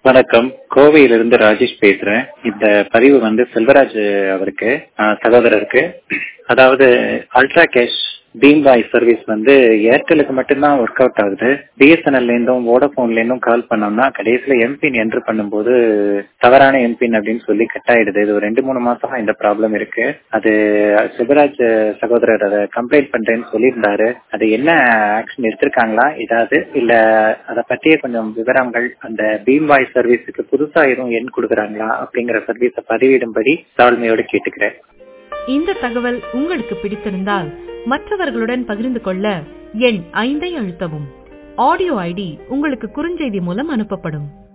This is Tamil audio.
வணக்கம் கோவையிலிருந்து ராஜேஷ் பேசுறேன் இந்த பதிவு வந்து செல்வராஜ் அவருக்கு ஆஹ் சகோதரருக்கு அதாவது ultra cash BHIM pay service வந்து ஏர்டெலுக்கு மட்டும்தான் ஒர்க் அவுட் ஆகுது பிஎஸ்என்எல்ல இருந்தும் வோடபோன்ல இருந்தும் கால் பண்ணோம்னா கடைசியில எம்பின் என்ட்ரு பண்ணும்போது தவறான எம்பின் அப்படின்னு சொல்லி கட் ஆயிடுது இது ஒரு ரெண்டு மூணு மாசமா இந்த ப்ராப்ளம் இருக்கு அது சிவராஜ் சகோதரர் அதை கம்ப்ளைண்ட் பண்றேன்னு சொல்லியிருந்தாரு அது என்ன ஆக்ஷன் எடுத்திருக்காங்களா ஏதாவது இல்ல அதை பற்றிய கொஞ்சம் விவரங்கள் அந்த பீம் பாய் சர்வீஸுக்கு புதுசா எதுவும் எண் கொடுக்குறாங்களா அப்படிங்கிற சர்வீஸை பதிவிடும்படி தாழ்மையோடு கேட்டுக்கிறேன் இந்த தகவல் உங்களுக்கு பிடித்திருந்தால் மற்றவர்களுடன் பகிர்ந்து கொள்ள எண் ஐந்தை அழுத்தவும் ஆடியோ ஐடி உங்களுக்கு குறுஞ்செய்தி மூலம் அனுப்பப்படும்